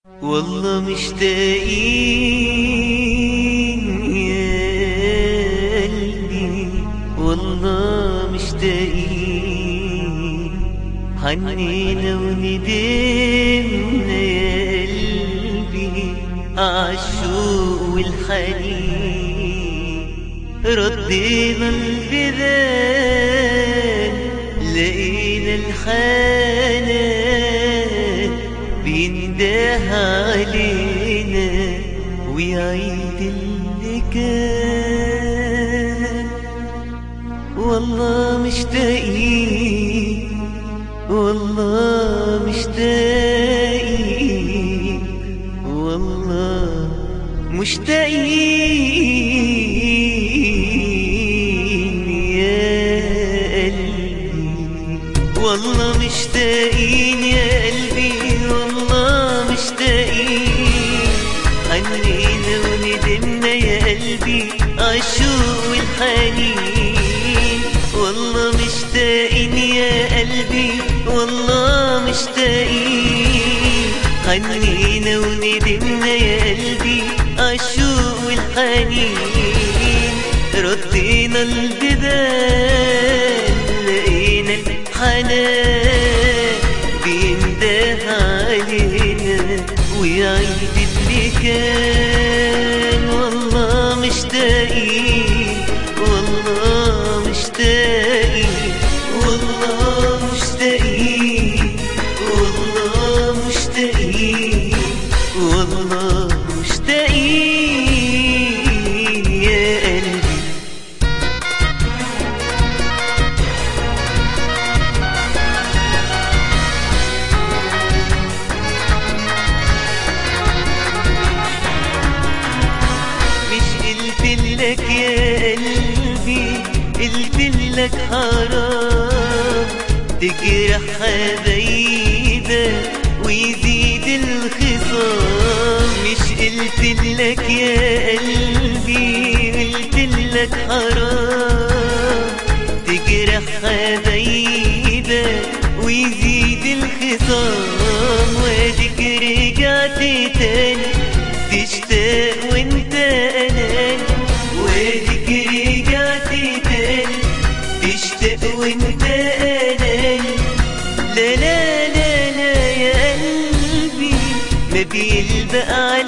والله مشتاقين يا قلبي والله مشتاقين حنينا وندمنا يا قلبي عالشوق والحنين ردينا البدال لقينا الحنان بينده علينا ويعيد اللي كان والله مشتاقين والله مشتاقين والله مشتاقين يا قلبي والله مشتاقين يا قلبي والله مشتاقين حنينا وندمنا يا قلبي عالشوق والحنين والله مشتاقين يا قلبي والله مشتاقين حنينا وندمنا يا قلبي عالشوق والحنين ردينا الجدال لقينا الحنان بينده علينا ويعيد اللي كان والله مشتاقين والله مشتاقين والله مشتاقين والله مشتاقين والله مشتاقين يا قلبي مش قلت لك يا قلبي قلت لك حرام تجرح حبايبك ويزيد الخصام مش قلت لك يا قلبي قلت لك حرام تجرح حبايبك ويزيد الخصام واديك رجعت تاني تشتاق وانت اناني واديك رجعت تاني تشتاق وانت اناني لا لا لا لا يا قلبي ما بيلبق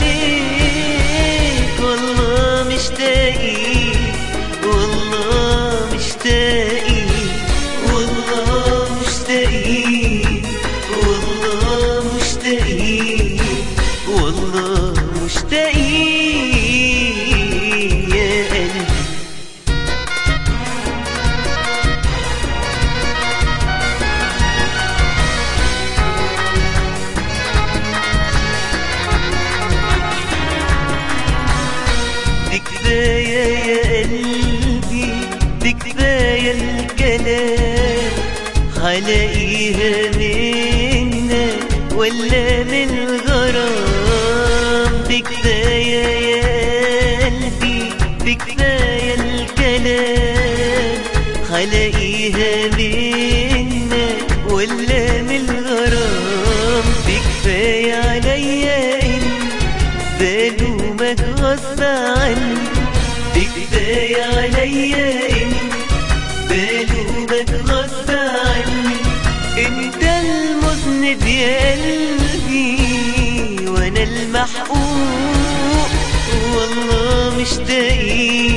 عليك والله مشتاقين والله مشتاقين والله مشتاقين والله مشتاقين والله مشتاقين يا قلبي دي كفاية يا قلبي دي كفاية الكلام هلاقيها منا ولا من الغرام دي كفاية يا قلبي دي كفاية الكلام هلاقيها منا ولا من الغرام دي كفاية عليا إن بلومك غصب عني كفاية عليا إن بلومك غصب عني انت المذنب يا قلبي وانا المحقوق والله مشتاقين